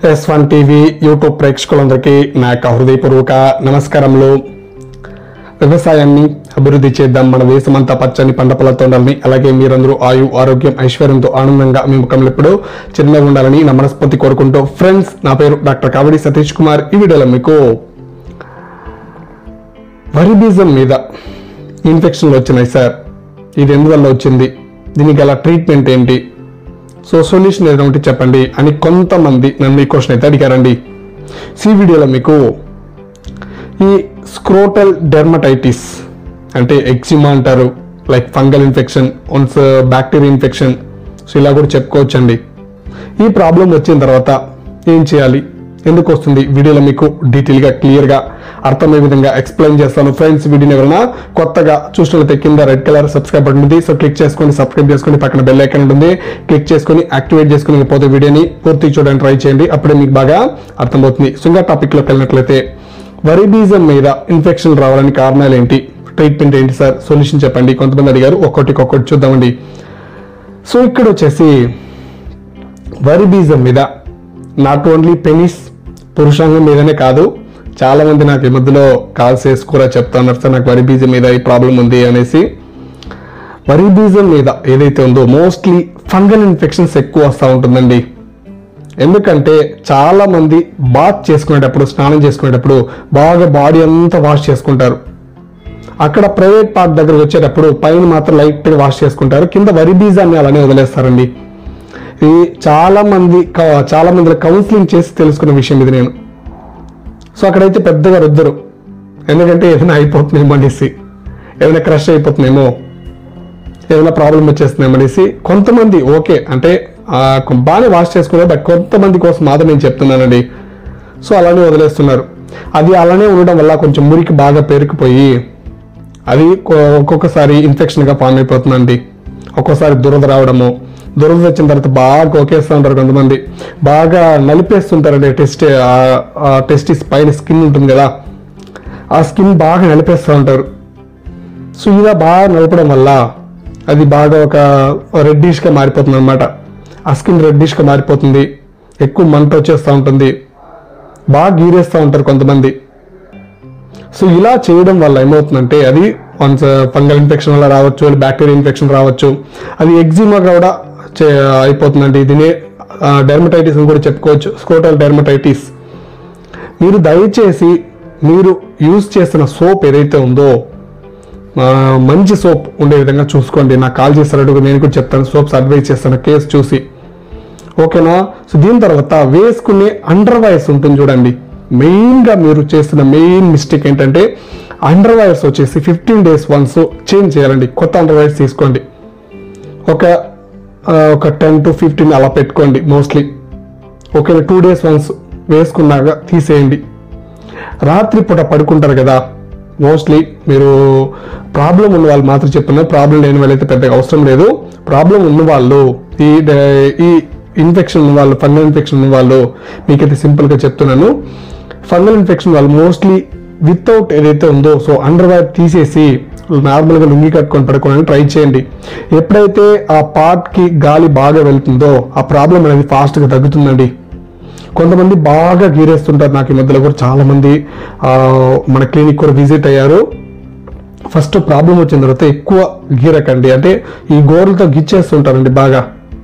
yes one TV YouTube ప్రేక్షకులందరికీ నా యొక్క హృదయపూర్వక నమస్కారములు వ్యవసాయాన్ని అభివృద్ధి చేద్దాం మన దేశమంతా పచ్చని పంట పొలాలతో ఉండాలని అలాగే మీరందరూ ఆయు ఆరోగ్యం ఐశ్వర్యంతో ఆనందంగా మీ ముఖంలో ఎప్పుడూ చిన్నగా ఉండాలని నా మనస్ఫూర్తి కోరుకుంటూ ఫ్రెండ్స్ నా పేరు డాక్టర్ కావడి సతీష్ కుమార్ ఈ వీడియోలో మీకు వరి బీజం మీద ఇన్ఫెక్షన్లు వచ్చినాయి సార్ ఇది ఎందువల్ల వచ్చింది దీనికి గల ట్రీట్మెంట్ ఏంటి సో సొల్యూషన్ ఏదైనా ఉంటే చెప్పండి అని కొంతమంది నన్ను ఈ క్వశ్చన్ అయితే అడిగారండి సో ఈ వీడియోలో మీకు ఈ స్క్రోటల్ డెర్మటైటిస్ అంటే ఎక్సిమా అంటారు like fungal infection once bacteria infection so ఇలా కూడా చెప్పుకోవచ్చండి ఈ ప్రాబ్లం వచ్చిన తర్వాత ఏం చేయాలి ఎందుకు వస్తుంది వీడియోలో మీకు డీటెయిల్గా క్లియర్గా అర్థమయ్యే విధంగా ఎక్స్ప్లెయిన్ చేస్తాను ఫ్రెండ్స్ వీడియోని ఎవరైనా కొత్తగా చూసినట్లయితే కింద రెడ్ కలర్ సబ్స్క్రైబ్ బటన్ ఉంది సో క్లిక్ చేసుకొని సబ్స్క్రైబ్ చేసుకొని పక్కన బెల్ ఐకాన్ ఉంటుంది క్లిక్ చేసుకొని యాక్టివేట్ చేసుకుని పోతే వీడియోని పూర్తి చూడడానికి ట్రై చేయండి అప్పుడే మీకు బాగా అర్థమవుతుంది సో ఇంకా టాపిక్లోకి వెళ్ళినట్లయితే వరి బీజం మీద ఇన్ఫెక్షన్ రావడానికి కారణాలు ఏంటి ట్రీట్మెంట్ ఏంటి సార్ సొల్యూషన్ చెప్పండి కొంతమంది అడిగారు ఒక్కొక్కటి ఒక్కొక్కటి చూద్దామండి సో ఇక్కడ వచ్చేసి వరి బీజం మీద నాట్ ఓన్లీ పెనిస్ పురుషాంగం మీదనే కాదు చాలా మంది నాకు ఈ మధ్యలో కాల్స్ చేసి కూడా చెప్తున్నారు సార్ నాకు వరి బీజం మీద ఈ ప్రాబ్లం ఉంది అనేసి వరి బీజం మీద ఏదైతే ఉందో మోస్ట్లీ ఫంగల్ ఇన్ఫెక్షన్స్ ఎక్కువ వస్తూ ఉంటుందండి ఎందుకంటే చాలా మంది బాత్ చేసుకునేటప్పుడు స్నానం చేసుకునేటప్పుడు బాగా బాడీ అంతా వాష్ చేసుకుంటారు అక్కడ ప్రైవేట్ పార్ట్ దగ్గరకు వచ్చేటప్పుడు పైన మాత్రం లైట్గా వాష్ చేసుకుంటారు కింద వరి బీజాన్ని అలానే వదిలేస్తారండి ఇది చాలా మంది క- చాలా మంది కౌన్సిలింగ్ చేసి తెలుసుకున్న విషయం ఇది నేను సో అక్కడైతే పెద్దగా రుద్దరు ఎందుకంటే ఏదైనా అయిపోతుందేమో అనేసి ఏదైనా క్రష్ అయిపోతుందేమో ఏదైనా ప్రాబ్లం వచ్చేస్తుందేమో అనేసి కొంతమంది ఓకే అంటే ఆ, కొ- బాగానే వాష్ చేసుకున్నారు బట్ కొంతమంది కోసం మాత్రం నేను చెప్తున్నానండి సో అలానే వదిలేస్తున్నారు అది అలానే ఉండడం వల్ల కొంచెం మురికి బాగా పేరుకుపోయి అది కొ- ఒక్కొక్కసారి ఇన్ఫెక్షన్గా ఫామ్ అయిపోతుందండి ఒక్కోసారి దురద రావడము దురద వచ్చిన తర్వాత బాగా ఒకేస్తూ ఉంటారు కొంతమంది బాగా నలిపేస్తుంటారండి టెస్ట్ ఆ టెస్టిస్ పైన స్కిన్ ఉంటుంది కదా ఆ స్కిన్ బాగా నలిపేస్తూ ఉంటారు సో ఇలా బాగా నలపడం వల్ల అది బాగా ఒక రెడ్డిష్గా మారిపోతుంది అనమాట ఆ స్కిన్ రెడ్డిష్గా మారిపోతుంది ఎక్కువ మంట వచ్చేస్తూ ఉంటుంది బాగా గీరేస్తూ ఉంటారు కొంతమంది సో ఇలా చేయడం వల్ల ఏమవుతుందంటే అది వన్స్ ఫంగల్ ఇన్ఫెక్షన్ వల్ల రావచ్చు బ్యాక్టీరియా ఇన్ఫెక్షన్ రావచ్చు అది ఎగ్జిమా కూడా చే- అయిపోతుందండి దీని డెర్మటైటిస్ అని కూడా చెప్పుకోవచ్చు స్కోటల్ డెర్మటైటిస్ మీరు దయచేసి మీరు యూజ్ చేస్తున్న సోప్ ఏదైతే ఉందో ఆ, మంచి సోప్ ఉండే విధంగా చూసుకోండి నాకు కాల్ చేస్తారట్టు నేను కూడా చెప్తాను సోప్స్ అడ్వైస్ చేస్తాను కేసు చూసి ఓకేనా సో దీని తర్వాత వేసుకునే అండర్ వైర్స్ ఉంటుంది చూడండి మెయిన్గా మీరు చేస్తున్న మెయిన్ మిస్టేక్ ఏంటంటే అండర్ వైర్స్ వచ్చేసి ఫిఫ్టీన్ డేస్ వన్స్ చేంజ్ చేయాలండి కొత్త అండర్ వైర్స్ తీసుకోండి ఒక ఆ, ఒక టెన్ టు ఫిఫ్టీన్ అలా పెట్టుకోండి mostly okay two days once వేసుకున్నాక తీసేయండి రాత్రి పూట పడుకుంటారు కదా మోస్ట్లీ మీరు ప్రాబ్లం ఉన్న వాళ్ళు మాత్రం చెప్తున్నారు ప్రాబ్లం లేని వాళ్ళైతే పెద్దగా అవసరం లేదు ప్రాబ్లం ఉన్న వాళ్ళు ఈ డ- ఈ ఇన్ఫెక్షన్ ఉన్న వాళ్ళు ఫంగల్ ఇన్ఫెక్షన్ ఉన్న వాళ్ళు మీకైతే సింపుల్గా చెప్తున్నాను ఫంగల్ ఇన్ఫెక్షన్ వాళ్ళు మోస్ట్లీ వితౌట్ ఏదైతే ఉందో సో అండర్ వైర్ తీసేసి నార్మల్గా లుంగి కట్టుకొని పడుకోవడానికి ట్రై చేయండి ఎప్పుడైతే ఆ పార్ట్కి గాలి బాగా వెళ్తుందో ఆ ప్రాబ్లం అనేది ఫాస్ట్గా తగ్గుతుందండి కొంతమంది బాగా గీరేస్తుంటారు నాకు ఈ మధ్యలో కూడా చాలా మంది ఆ, మన క్లినిక్ కూడా విజిట్ అయ్యారు ఫస్ట్ ప్రాబ్లం వచ్చిన తర్వాత ఎక్కువ గీరకండి అంటే ఈ గోర్లతో గిచ్చేస్తుంటారండి బాగా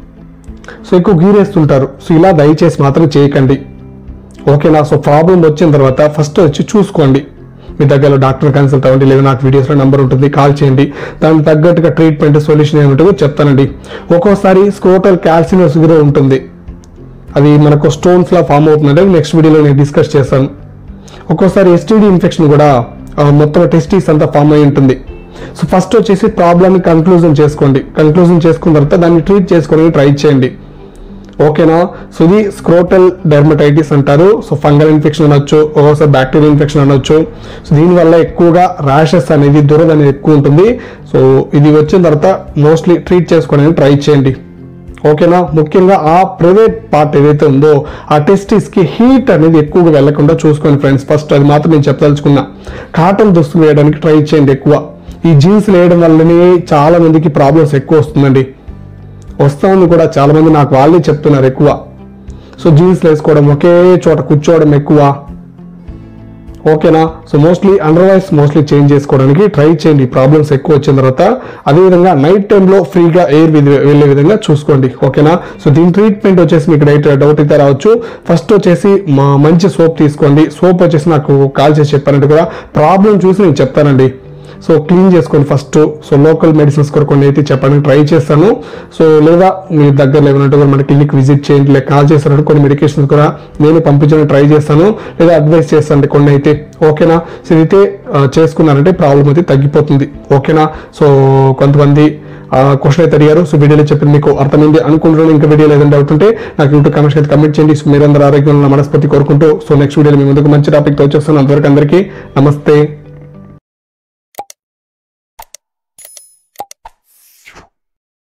సో ఎక్కువ గీరేస్తుంటారు సో ఇలా దయచేసి మాత్రం చేయకండి ఓకేనా సో ప్రాబ్లం వచ్చిన తర్వాత ఫస్ట్ వచ్చి చూసుకోండి మీ దగ్గర డాక్టర్ కన్సల్ట్ అవ్వండి లేదా నాకు వీడియోస్లో నెంబర్ ఉంటుంది కాల్ చేయండి దానికి తగ్గట్టుగా ట్రీట్మెంట్ సొల్యూషన్ ఏమిటో చెప్తానండి ఒక్కోసారి స్క్రోటల్ క్యాల్సినస్ కూడా ఉంటుంది అది మనకు స్టోన్స్ లా ఫామ్ అవుతుందంటే నెక్స్ట్ వీడియోలో నేను డిస్కస్ చేస్తాను ఒక్కోసారి ఎస్టీడీ ఇన్ఫెక్షన్ కూడా ఆ, మొత్తం టెస్టీస్ అంతా ఫామ్ అయి ఉంటుంది సో ఫస్ట్ వచ్చేసి ప్రాబ్లమ్ని కన్క్లూజన్ చేసుకోండి కన్క్లూజన్ చేసుకున్న తర్వాత దాన్ని ట్రీట్ చేసుకోవడానికి ట్రై చేయండి ఓకేనా సో ఇది స్క్రోటల్ డెర్మటైటిస్ అంటారు సో ఫంగల్ ఇన్ఫెక్షన్ అనొచ్చు ఒక్కోసారి బ్యాక్టీరియా ఇన్ఫెక్షన్ అనొచ్చు సో దీనివల్ల ఎక్కువగా ర్యాషెస్ అనేది దురద అనేది ఎక్కువ ఉంటుంది సో ఇది వచ్చిన తర్వాత మోస్ట్లీ ట్రీట్ చేసుకోవడానికి ట్రై చేయండి ఓకేనా ముఖ్యంగా ఆ ప్రైవేట్ పార్ట్ ఏదైతే ఉందో ఆ టెస్టిస్ కి హీట్ అనేది ఎక్కువగా వెళ్లకుండా చూసుకోండి ఫ్రెండ్స్ ఫస్ట్ అది మాత్రం నేను చెప్పదలుచుకున్నా కాటన్ దుస్తులు వేయడానికి ట్రై చేయండి ఎక్కువ ఈ జీన్స్ వేయడం వల్లనే చాలా మందికి ప్రాబ్లమ్స్ ఎక్కువ వస్తుందండి వస్తుంది కూడా చాలా మంది నాకు వాళ్ళే చెప్తున్నారు ఎక్కువ సో జీన్స్లు వేసుకోవడం ఒకే చోట కూర్చోవడం ఎక్కువ ఓకేనా so mostly underwears mostly change చేసుకోవడానికి ట్రై చేయండి ప్రాబ్లమ్స్ ఎక్కువ వచ్చిన తర్వాత అదేవిధంగా నైట్ టైంలో ఫ్రీగా ఎయిర్ వెళ్ళే విధంగా చూసుకోండి ఓకేనా సో దీని ట్రీట్మెంట్ వచ్చేసి మీకు డైట్ డౌట్ అయితే రావచ్చు ఫస్ట్ వచ్చేసి మా మంచి సోప్ తీసుకోండి సోప్ వచ్చేసి నాకు కాల్ చేసి చెప్పారంటే కూడా ప్రాబ్లం చూసి నేను చెప్తానండి సో క్లీన్ చేసుకోండి ఫస్ట్ సో లోకల్ మెడిసిన్స్ కూడా కొన్ని అయితే చెప్పడానికి ట్రై చేస్తాను సో లేదా మీ దగ్గర లేవనంటే కూడా మన క్లినిక్ విజిట్ చేయండి లేక కాల్ చేస్తారంటే కొన్ని మెడికేషన్స్ కూడా నేను పంపించడానికి ట్రై చేస్తాను లేదా అడ్వైస్ చేస్తాను కొన్ని అయితే ఓకేనా సో ఇదైతే ఆ, చేసుకున్నారంటే ప్రాబ్లం అయితే తగ్గిపోతుంది ఓకేనా సో కొంతమంది క్వశ్చన్ అయితే అడిగారు సో వీడియోలో చెప్పింది మీకు అర్థమైంది అనుకుంటున్నాను ఇంకా వీడియోలో ఏదైనా డౌట్ ఉంటే నాకు యూట్యూబ్ కమెంట్స్ అయితే కమెంట్ చేయండి సో మీరందరూ ఆరోగ్యంలో మనస్ఫూర్తి కోరుకుంటూ సో నెక్స్ట్ వీడియోలో మీ ముందుకు మంచి టాపిక్తో వచ్చేస్తాను అంతవరకు అందరికీ నమస్తే